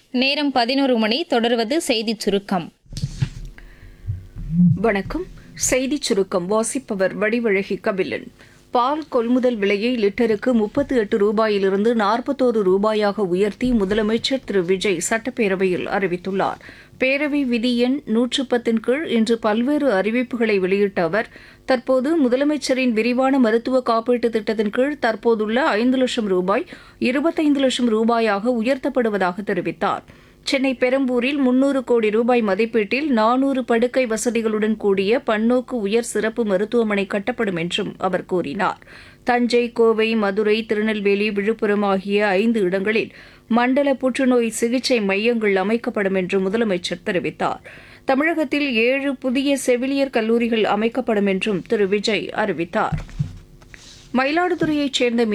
நேரம் பதினோரு மணி தொடர்வது செய்திச் சுருக்கம் வணக்கம் செய்திச் சுருக்கம் வாசிப்பவர் வடிவழகி கபிலன் பால் கொள்முதல் விலையை லிட்டருக்கு முப்பத்தி எட்டு ரூபாயிலிருந்து நாற்பத்தோரு ரூபாயாக உயர்த்தி முதலமைச்சர் திரு விஜய் சட்டப்பேரவையில் அறிவித்துள்ளார் பேரவை விதி எண் நூற்று பத்தின் கீழ் இன்று பல்வேறு அறிவிப்புகளை வெளியிட்ட அவர் தற்போது முதலமைச்சரின் விரிவான மருத்துவ காப்பீட்டு திட்டத்தின் கீழ் தற்போதுள்ள ஐந்து லட்சம் ரூபாய் இருபத்தைந்து லட்சம் ரூபாயாக உயர்த்தப்படுவதாக தெரிவித்தார் சென்னை பெரம்பூரில் முன்னூறு கோடி ரூபாய் மதிப்பீட்டில் நானூறு படுக்கை வசதிகளுடன் கூடிய பன்னோக்கு உயர் சிறப்பு மருத்துவமனை கட்டப்படும் என்றும் அவர் கூறினார் தஞ்சை கோவை மதுரை திருநெல்வேலி விழுப்புரம் ஆகிய ஐந்து இடங்களில் மண்டல புற்றுநோய் சிகிச்சை மையங்கள் அமைக்கப்படும் என்று முதலமைச்சர் தெரிவித்தார் தமிழகத்தில் ஏழு புதிய செவிலியர் கல்லூரிகள் அமைக்கப்படும் என்றும் திரு விஜய் அறிவித்தார் மயிலாடுதுறையைச் சேர்ந்த